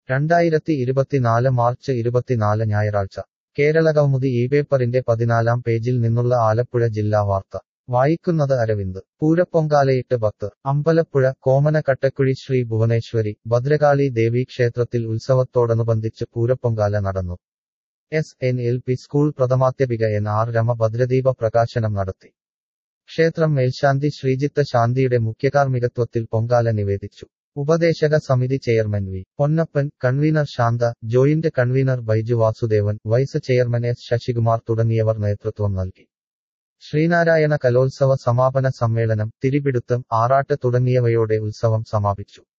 രണ്ടായിരത്തി ഇരുപത്തിനാല് മാർച്ച് ഇരുപത്തിനാല് ഞായറാഴ്ച കേരളകൗമുദി ഈ പേപ്പറിന്റെ പതിനാലാം പേജിൽ നിന്നുള്ള ആലപ്പുഴ ജില്ലാ വാർത്ത വായിക്കുന്നത് അരവിന്ദ് പൂരപ്പൊങ്കാലയിട്ട് ഭക്തർ അമ്പലപ്പുഴ കോമനക്കട്ടക്കുഴി ശ്രീ ഭുവനേശ്വരി ഭദ്രകാളി ദേവീ ക്ഷേത്രത്തിൽ ഉത്സവത്തോടനുബന്ധിച്ച് പൂരപ്പൊങ്കാല നടന്നു S N L P school പ്രഥമാധ്യാപിക എൻ ആർ രമ ഭദ്രദീപ പ്രകാശനം നടത്തി ക്ഷേത്രം മേൽശാന്തി ശ്രീജിത്ത ശാന്തിയുടെ മുഖ്യകാർമ്മികത്വത്തിൽ പൊങ്കാല നിവേദിച്ചു ഉപദേശക സമിതി chairman V Ponnappan convener Santha joint convener Baiju Vasudevan vice chairman S Sasikumar തുടങ്ങിയവർ നേതൃത്വം നൽകി ശ്രീനാരായണ കലോത്സവ സമാപന സമ്മേളനം തിരിപിടുത്തം ആറാട്ട് തുടങ്ങിയവയോടെ ഉത്സവം സമാപിച്ചു